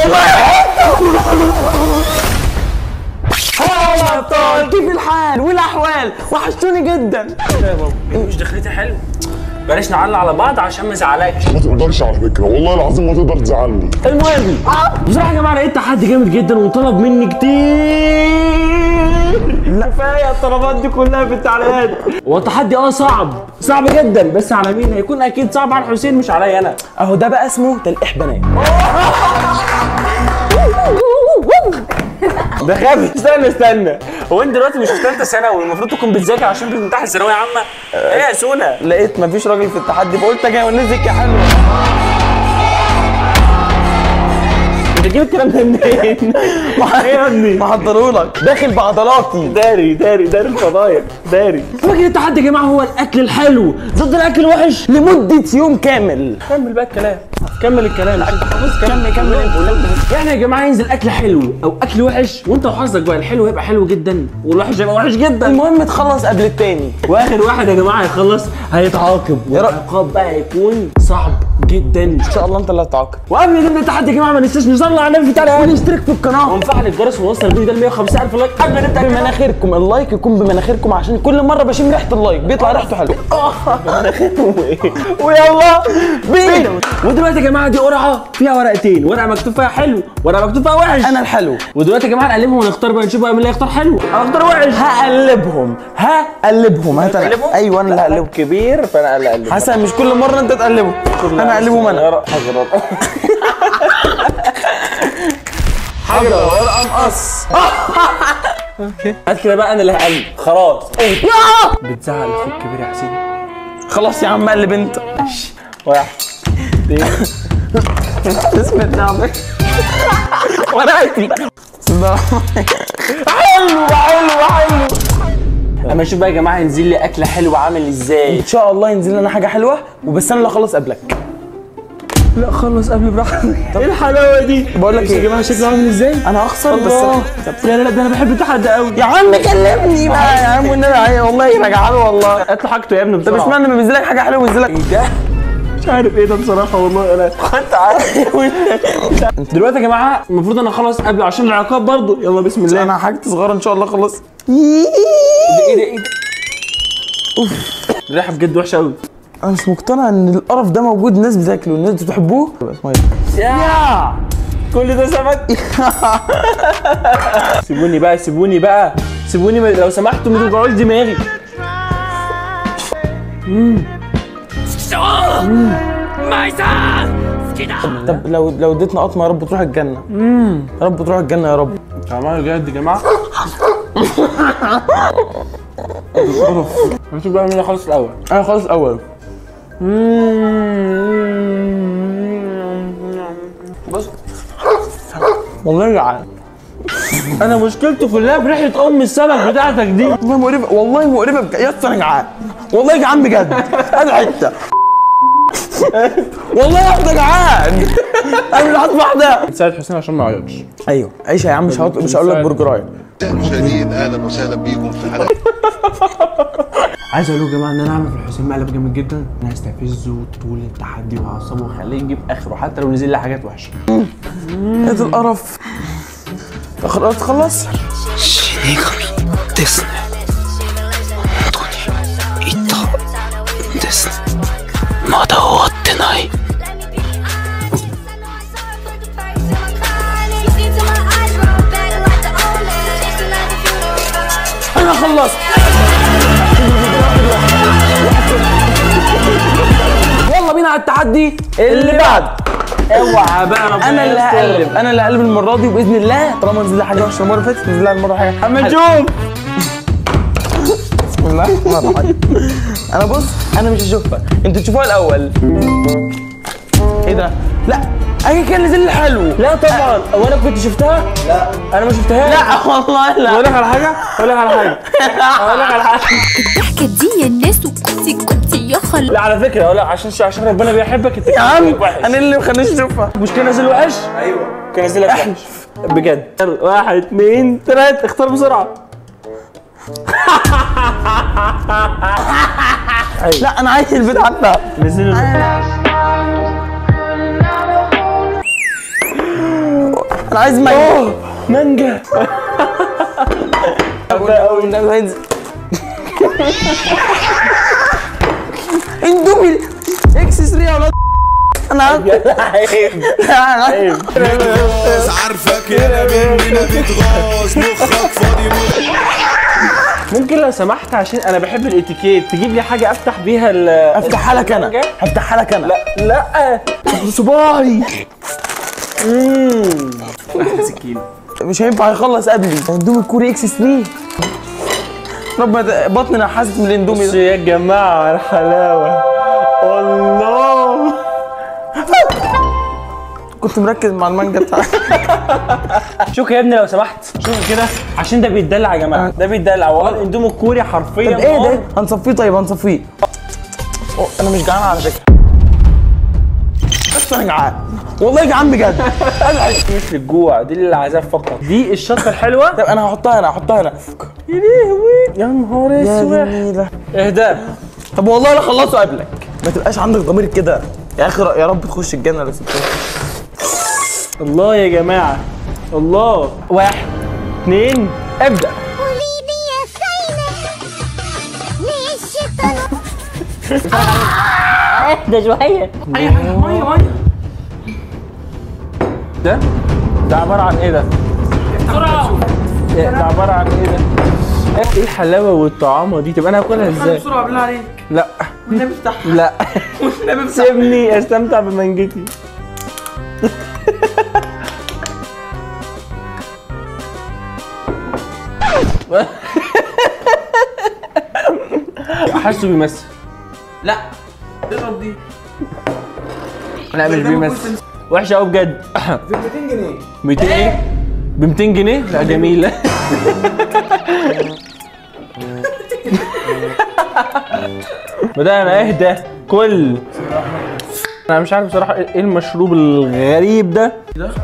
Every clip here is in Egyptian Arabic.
يا ابطال كيف الحال والاحوال وحشتوني جدا مش دخلتي حلو بلاش نعلق على بعض عشان ما ازعلكش ما تقدرش على فكره والله العظيم ما تقدر تزعلني المهم بصراحه يا جماعه لقيت تحدي جامد جدا وطلب مني كتير لا كفايه الطلبات دي كلها في التعليقات هو التحدي اه صعب صعب جدا بس على مين هيكون اكيد صعب على الحسين مش عليا انا اهو ده بقى اسمه تلقيح بنات ده غبي استنى استنى هو انت دلوقتي مش في ثالثه ثانوي والمفروض تكون بتذاكر عشان بتمتحن ثانويه عامه ايه يا سونا لقيت مفيش راجل في التحدي فقلت اجي ونزلك يا حلوه انت تجيب الكلام ده منين؟ ايه يا ابني؟ محضرهولك داخل بعضلاتي داري داري داري الفضايح داري فاكر التحدي يا جماعه هو الاكل الحلو ضد الاكل الوحش لمده يوم كامل كمل بقى الكلام كمل الكلام خلاص كمل كمل يعني يا جماعه ينزل اكل حلو او اكل وحش وانت وحظك بقى الحلو هيبقى حلو جدا والوحش هيبقى وحش جدا المهم تخلص قبل التاني واخر واحد يا جماعه هيخلص هيتعاقب يا رب. والعقاب بقى هيكون صعب جدا ان شاء الله انت اللي هتعاقب وقبل ما نبدا التحدي يا جماعه ما ننساش نصلي على النبي في التعليقات ونشترك في القناه ونفعل الجرس ونوصل الفيديو ده ل 150000 لايك قبل ما نبدا بمناخيركم اللايك يكون بمناخيركم عشان كل مره بشم ريحه اللايك بيطلع ريحته حلوه ويلا بينا ودلوقتي يا جماعه دي قرعه فيها ورقتين ورقه مكتوب فيها حلو ورقه مكتوب فيها وحش انا الحلو ودلوقتي يا جماعه نقلبهم ونختار بقى نشوف بقى مين اللي هيختار حلو انا اختار وحش هقلبهم هقلبهم هات انا تقلبهم؟ ايوه انا اللي هقلبهم كبير فانا اللي اقلبه حسن مش كل مره انت تقلبه انا هقلبهم انا حاجه ورقه مقص هات كده بقى انا اللي هقلب خلاص بتزعل اخوك الكبير يا حسين خلاص يا عم قلب انت واحد اسم النعمة ورقتي بسم الله الرحمن الرحيم. حلو حلو حلو اما نشوف بقى يا جماعه ينزل لي اكله حلوه عامل ازاي ان شاء الله ينزل لنا حاجه حلوه وبس انا اللي اخلص قبلك لا خلص قبل براحتك ايه الحلاوه دي بقول لك يا ايه جماعه شكله عامل ازاي انا هخسر بس الله لا لا لا ده انا بحب التحدي قوي يا عم كلمني بقى يا عم والنبي عليا والله رجعان والله هات له حاجته يا ابني طب بسرعه اشمعنى لما بينزل لك حاجه حلوه بينزل لك ايه ده مش عارف ايه ده بصراحه والله انا انت عارف دلوقتي يا جماعه المفروض انا اخلص قبل عشان العقاب برضو يلا بسم الله انا حاجتي صغيره ان شاء الله خلص ايه ده ايه ده اوف الريحه بجد وحشه قوي انا مش مقتنع ان القرف ده موجود الناس بتاكله الناس بتحبوه اسمه ايه يا كل ده سمك سيبوني بقى سيبوني بقى سيبوني ب- لو سمحتوا ما توجعوش دماغي طب لو لو اديتنا قطمه يا رب تروح الجنه يا رب تروح الجنه يا رب عمال جد يا جماعه نشوف بقى مين اللي خلص الاول انا خالص اول بص والله جعان انا مشكلته كلها في ريحه ام السمك بتاعتك دي والله مقرفه والله مقرفه بجد يا اسطى انا جعان والله جعان بجد انا حته والله يا اسطى جعان انا مش هطلع واحده تساعد حسين عشان ما يعيطش ايوه عيش يا عم مش هقول مش هقول لك برجرايه المشاهدين اهلا وسهلا بيكم في حلقه عايز اقول لكم يا جماعه ان انا هعمل في الحسين مقلب جامد جدا انا هستفزه طول التحدي وهعصبه واخليه يجيب اخره حتى لو نزل لي حاجات وحشه ايه ده القرف خلاص تخلص ですね本当にいったですまだ終わってない انا خلصت يلا بينا على التحدي اللي بعد اوعى بقى ربنا انا اللي يستر. هقلب انا اللي هقلب المره دي باذن الله طالما نزل لي حاجه وحشه المره اللي فاتت نزل لها المره حاجه اما حلوة. نشوف بسم الله الرحمن الرحيم انا بص انا مش هشوفها انتوا تشوفوها الاول ايه ده لا اي كان نزل لي حلو لا طبعا هو انا كنت شفتها؟ لا انا ما شفتهاش لا والله لا اقول لك على حاجه اقول لك على حاجه اقول لك على حاجه الضحكة دي يا الناس وكنتي كنتي يا خل لا على فكره اقول لك عشان عشان ربنا بيحبك انت يا عم وحش انا اللي ما خلانيش اشوفها مش كان نازل وحش؟ ايوه كان نازل لك وحش بجد واحد اثنين ثلاثة اختار بسرعة لا انا عايز البيت حتى نزل انا عايز مانجا مانجا اول النبي هينزل اندومي اكس 3 يا ولاد انا عارف انا عارف عارفك يا مننا بتغاظ مخك فاضي ممكن لو سمحت عشان انا بحب الاتيكيت تجيب لي حاجه افتح بيها ال افتحها لك انا هفتحها لك انا لا لا صباعي سكين مش هينفع يخلص قبلي اندومي الكوري اكس 3 رب بطني انا حاسس من الاندومي بصوا ده يا جماعه على الحلاوه الله كنت مركز مع المانجا بتاعتي شوف يا ابني لو سمحت شوف كده عشان ده بيتدلع يا جماعه ده بيتدلع والله الاندومي الكوري حرفيا طب ايه نار. ده هنصفيه طيب هنصفيه أوه، انا مش جعان على فكره بس انا جعان والله جعان بجد مثل الجوع دي اللي عذاب فقط دي الشطه الحلوه طب انا هحطها هنا هحطها هنا يا لهوي يا نهار يا اسود جميلة. اهدى طب والله انا خلصه قبلك ما تبقاش عندك ضمير كده يا اخي يا رب تخش الجنه لو سبتها الله يا جماعه الله واحد اثنين ابدا قوليلي يا خاينة ليه الشيطان ده شويه ده ده عباره عن ايه ده؟ ده عباره عن ايه ده؟ ايه الحلاوه والطعامه دي طب انا هاكلها ازاي؟ بسرعه بالله عليك لا والنبي افتحها لا والنبي افتحها سيبني استمتع بمانجتي حاسه بيمثل لا اضرب دي لا مش بيمثل وحشه قوي بجد ب 200 جنيه 200 ايه؟ ب 200 جنيه؟ لا جميله بدأنا اهدى كل انا مش عارف بصراحه ايه المشروب الغريب ده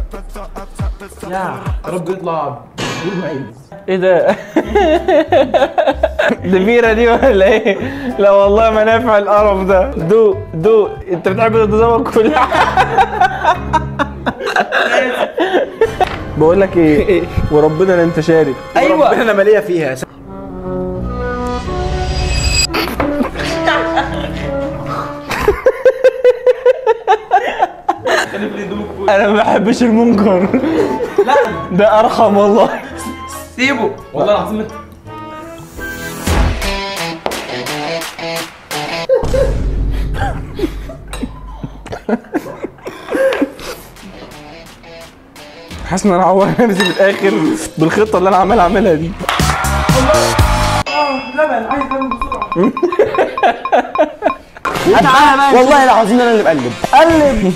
يا رب يطلع ايه ده ده بيرة دي ولا ايه لا والله ما نافع القرف ده دوق دوق انت بتحب تتذوق كل بقول لك ايه وربنا لا انت شارب ايوه انا ماليه فيها انا ما بحبش المنكر لا ده ارحم والله سيبه والله العظيم انت حاسس ان انا عور نفسي في الاخر بالخطه اللي انا عمال اعملها دي والله العظيم انا اللي بقلب قلب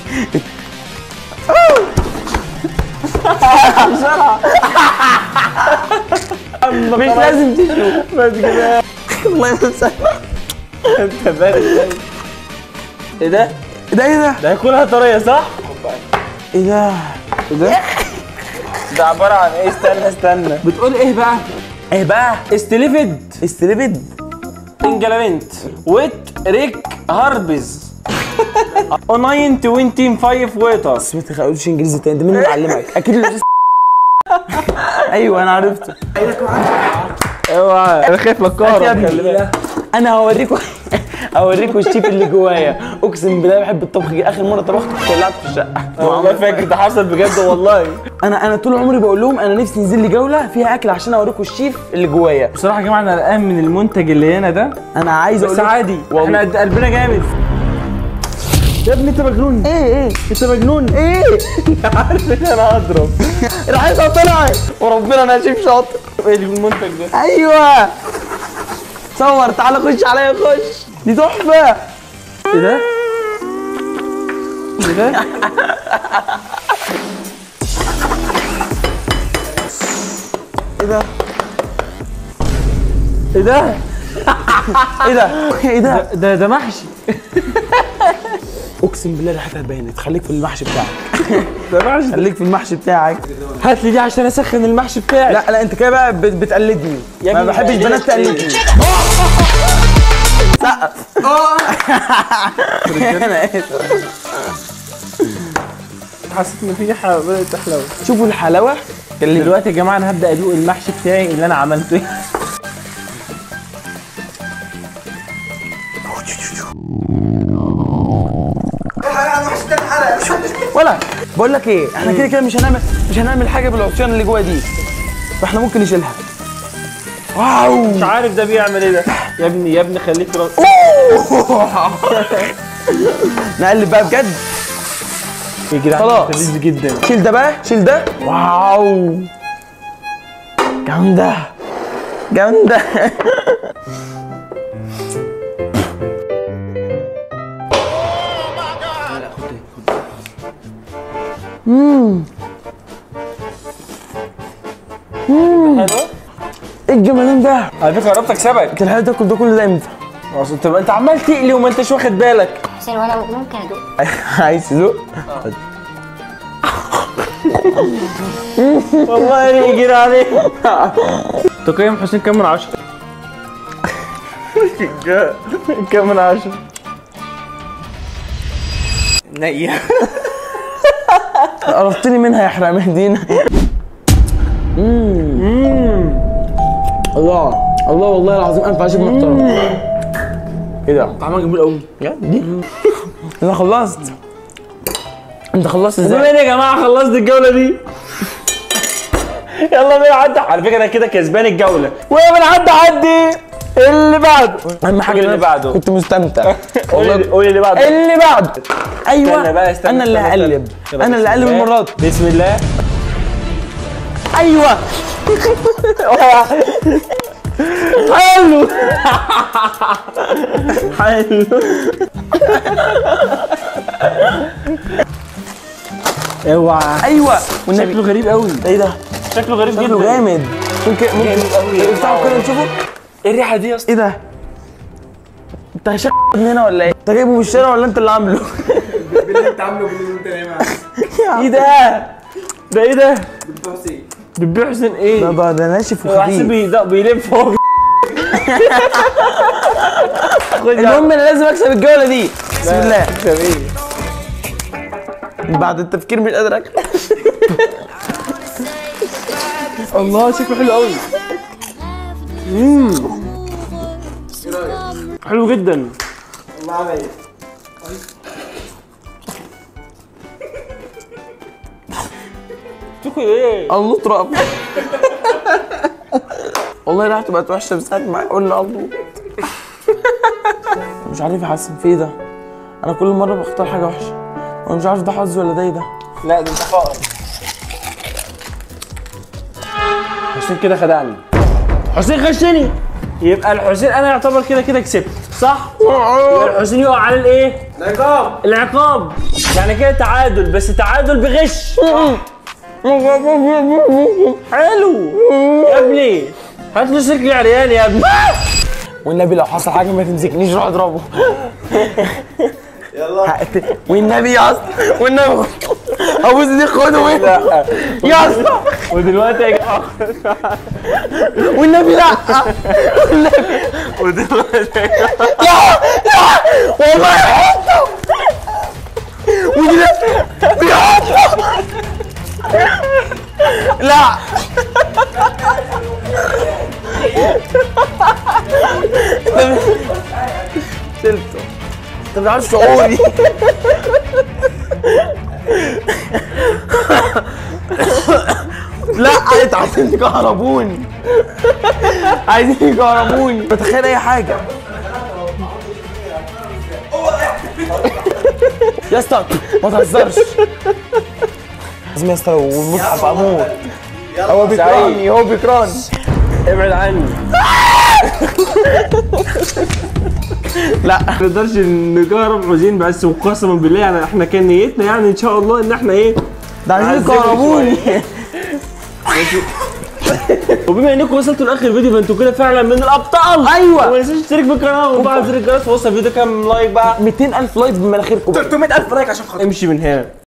مش لازم تشوف بس كده الله يمسك انت بارد ايه ده؟ ده ايه ده؟ ده هيكونها طريه صح؟ ايه ده؟ ده عباره عن ايه استنى استنى بتقول ايه بقى؟ ايه بقى؟ استليفد استلبد انجلامنت ويت ريك هاربز اوناين 25 ويتر سمعت ما قلتش انجليزي تاني ده مين اللي معلمك؟ اكيد الاستاذ ايوه انا عرفته اوعى انا خايف لك يا كهرب ابني. خلي بالك انا هوريكم هوريكم الشيف اللي جوايا اقسم بالله بحب الطبخ اخر مره طبخت ولعت في الشقه والله فاكر ده حصل بجد والله انا انا طول عمري بقول لهم انا نفسي انزل لي جوله فيها اكل عشان اوريكم الشيف اللي جوايا بصراحه يا جماعه انا قلقان من المنتج اللي هنا ده انا عايز اقول بس لكم- عادي احنا والله قد قلبنا جامد يا ابني انت مجنون ايه ايه انت مجنون ايه عارف ان انا هضرب ريحتها طلعت وربنا انا شيف شاطر ايه المنتج ده ايوه صور تعالى خش عليا خش دي تحفه ايه ده؟ ايه ده؟ ايه ده ايه ده؟ ايه ده ايه ده ده ده محشي اقسم بالله ريحتها بانت خليك في المحشي بتاعك ده محشي خليك في المحشي بتاعك هات لي دي عشان اسخن المحشي بتاعي لا لا انت كده بقى بت- بتقلدني يا ما ابني بحبش بقلدك بنات إيه؟ تقلدني سقف انا اسف حسيت ان في حاجه بدات تحلو شوفوا الحلاوه اللي دلوقتي يا جماعه انا هبدا ادوق المحشي بتاعي اللي انا عملته ولا بقول لك ايه احنا كده كده مش هنعمل مش هنعمل حاجه بالعصيان اللي جوه دي فاحنا ممكن نشيلها واو مش عارف ده بيعمل ايه ده يا ابني يا ابني خليك راس نقلب بقى بجد يا جدعان خلاص. لذيذ جدا شيل ده بقى شيل ده واو جامده جامده حلو ايه الجمالين ده على فكره قربت اكسبك انت الحقيقة تاكل ده كل ده امتى اصل انت انت عمال تقلي وما انتش واخد بالك حسين وانا ممكن ادوق عايز تذوق والله يجري عليك تقييم حسين كام من عشرة؟ كام من عشرة؟ نية قرفتني منها يا حرام دينا الله الله والله العظيم الف عشر محترم ايه ده؟ طعمها جميل قوي دي انا خلصت انت خلصت بما ازاي؟ ان يا جماعه خلصت الجوله دي يلا بينا عدى على فكره انا كده كسبان الجوله ويا بنعدي عدي اللي بعده اهم حاجه قول إن اللي أنا بعده. كنت مستمتع قول والله قول اللي بعده اللي بعده ايوه استنى بقى استنى انا اللي استنى، هقلب استنى. انا اللي بسم هقلب الله. المره دي بسم الله ايوه حلو حلو اوعى ايوه والنبي شكله غريب قوي ايه ده؟ شكله غريب شكله جدا جامد ممكن ممكن قوي يا افتحوا جماعة. كده نشوفه ايه الريحه دي يا اسطى ايه ده؟ انت شق من هنا ولا ايه؟ انت جايبه من الشارع ولا انت اللي عامله؟ ايه ده ده ايه ده دبي حسين ايه ده ده ده ناشف هو حسين وخفيف بيدق بيلف فوق خد يا المهم انا لازم اكسب الجوله دي بسم الله تكسب ايه بعد التفكير مش قادر اكل الله شكله حلو قوي امم حلو جدا تاكل ايه؟ الله تراب والله ريحته بقت وحشه من ساعه ما قلنا الله مش عارف احسن في ايه ده انا كل مره بختار حاجه وحشه وانا مش عارف ده حظ ولا ده ايه ده لا ده انت فقر حسين كده خدعني حسين غشني يبقى الحسين انا يعتبر كده كده كسبت صح؟ يبقى الحسين يقع على الايه؟ العقاب العقاب يعني كده تعادل بس تعادل بغش حلو يا ابني هات له سلك يا عريان يا ابني والنبي لو حصل حاجه ما تمسكنيش روح اضربه يلا والنبي يا اسطى والنبي ابوس دي خده وين يا اسطى ودلوقتي يا جماعه والنبي لا ودلوقتي يا جماعة لا لا والله حطه ودي لا بيحطه لا شلته انت مش عارف شعوري لا انت عايزين يكهربوني عايزين يكهربوني بتخيل اي حاجه يا اسطى ما تهزرش لازم يا اسطى والمصحف اموت هو بيكرهني هو بيكرهني ابعد عني لا ما نقدرش نجرب حزين بس وقسما بالله يعني احنا كان نيتنا يعني ان شاء الله ان احنا ايه ده عايزين نعذبه يكهربوني وبما انكم وصلتوا لاخر الفيديو فانتوا كده فعلا من الابطال أيوة. وما تنساش تشترك في القناه وتفعل زر الجرس ووصل الفيديو كام لايك بقى 200000 لايك بمناخيركم 300000 لايك عشان خاطر امشي من هنا